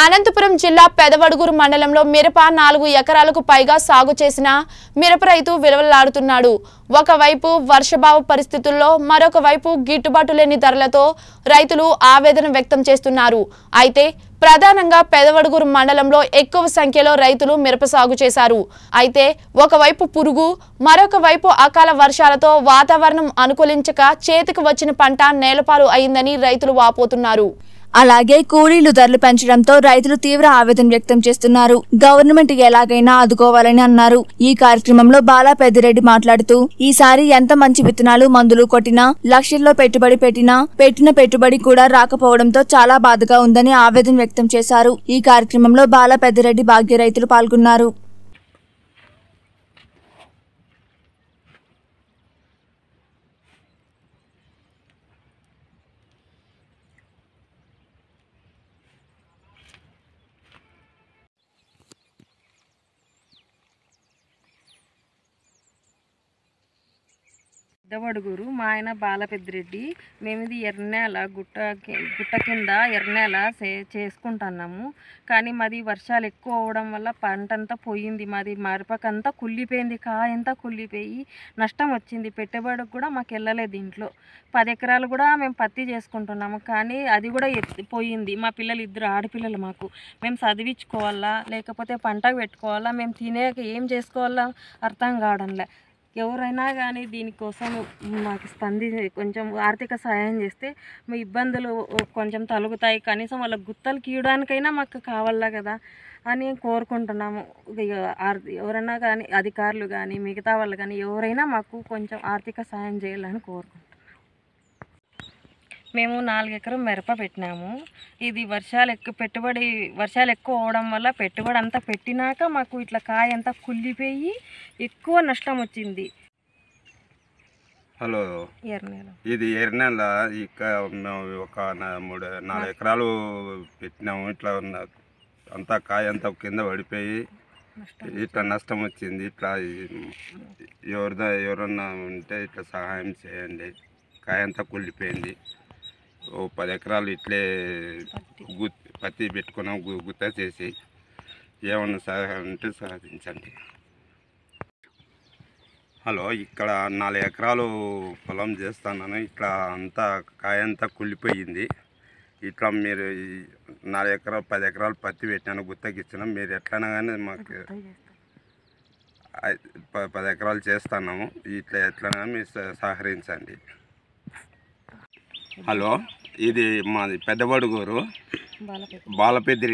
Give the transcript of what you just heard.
అనంతపురం జిల్లా పెదవడుగురు మండలంలో మిరప నాలుగు ఎకరాలకు పైగా సాగు చేసిన మిరప రైతు విలువలాడుతున్నాడు ఒకవైపు వర్షభావ పరిస్థితుల్లో మరొక వైపు గిట్టుబాటు లేని ధరలతో రైతులు ఆవేదన వ్యక్తం చేస్తున్నారు అయితే ప్రధానంగా పెదవడుగురు మండలంలో ఎక్కువ సంఖ్యలో రైతులు మిరప సాగు చేశారు అయితే ఒకవైపు పురుగు మరొక వైపు అకాల వర్షాలతో వాతావరణం అనుకూలించక చేతికి వచ్చిన పంట నేలపాలు అయిందని రైతులు వాపోతున్నారు అలాగే కూలీలు ధరలు పెంచడంతో రైతులు తీవ్ర ఆవేదన వ్యక్తం చేస్తున్నారు గవర్నమెంట్ ఎలాగైనా ఆదుకోవాలని అన్నారు ఈ కార్యక్రమంలో బాలా పెద్దిరెడ్డి మాట్లాడుతూ ఈసారి ఎంత మంచి విత్తనాలు మందులు కొట్టినా లక్షల్లో పెట్టుబడి పెట్టినా పెట్టిన పెట్టుబడి కూడా రాకపోవడంతో చాలా బాధగా ఉందని ఆవేదన వ్యక్తం చేశారు ఈ కార్యక్రమంలో బాలా పెద్దిరెడ్డి భాగ్య రైతులు పాల్గొన్నారు పెద్దవడుగురు మా ఆయన బాలపెద్దిరెడ్డి మేము ఇది ఎర్రనేల గుట్ట కి- గుట్ట కింద ఎర్రనేల చే చేసుకుంటున్నాము కానీ మాది వర్షాలు ఎక్కువ అవడం వల్ల పంట అంతా పోయింది మాది మిరపకంతా కుళ్ళిపోయింది కాయ అంతా కుళ్ళిపోయి నష్టం వచ్చింది పెట్టుబడికి కూడా మాకు వెళ్ళలేదు ఇంట్లో పది ఎకరాలు కూడా మేము పత్తి చేసుకుంటున్నాము కానీ అది కూడా ఎత్తి- పోయింది మా పిల్లలు ఇద్దరు ఆడపిల్లలు మాకు మేము చదివించుకోవాలా లేకపోతే పంటకు పెట్టుకోవాలా మేము తినేక ఏం చేసుకోవాలా అర్థం కావడంలే ఎవరైనా కానీ దీనికోసం మాకు స్పంది కొంచెం ఆర్థిక సహాయం చేస్తే మీ ఇబ్బందులు కొంచెం తొలగుతాయి కనీసం వాళ్ళ గుత్తలు కీయడానికైనా మాకు కావాలా కదా అని కోరుకుంటున్నాము ఇక ఆర్- ఎవరైనా కానీ అధికారులు కానీ మిగతా వాళ్ళు కానీ ఎవరైనా మాకు కొంచెం ఆర్థిక సహాయం చేయాలని కోరుకుంటున్నాం మేము నాలుగు ఎకరం మిరప పెట్టినాము ఇది వర్షాలు ఎక్కువ పెట్టుబడి వర్షాలు ఎక్కువ అవడం వల్ల పెట్టుబడి అంతా పెట్టినాక మాకు ఇట్లా కాయ అంతా కుళ్ళిపోయి ఎక్కువ నష్టం వచ్చింది హలో ఎర్రనేల ఇది ఎర్రనెల ఇక మేము ఒక నా- మూడు నాలుగు ఎకరాలు పెట్టినాము ఇట్లా ఉన్న అంతా కాయ అంతా కింద పడిపోయి నష్టం ఇట్లా నష్టం వచ్చింది ఇట్లా ఎవరిదా ఎవరన్నా ఉంటే ఇట్లా సహాయం చేయండి కాయ అంతా కుళ్ళిపోయింది ఓ పది ఎకరాలు ఇట్లే గు పత్తి పెట్టుకున్నాం గు గుత్త చేసి ఏమన్నా సహాయం ఉంటే సాధించండి హలో ఇక్కడ నాలుగు ఎకరాలు పొలం చేస్తున్నాను ఇట్లా అంతా కాయ అంతా కుళ్ళిపోయింది ఇట్లా మీరు ఈ నాలుగు ఎకరాలు పది ఎకరాలు పత్తి పెట్టాను గుత్తకి ఇచ్చిన మీరు ఎట్లైనా కానీ మాకు ఐ- ప- పది ఎకరాలు చేస్తున్నాము ఇట్లా ఎట్లైనా కానీ మీరు సహ- సహకరించండి హలో ఇది మాది పెద్దబడుగూరు బాలపెద్ద బాలపెద్ది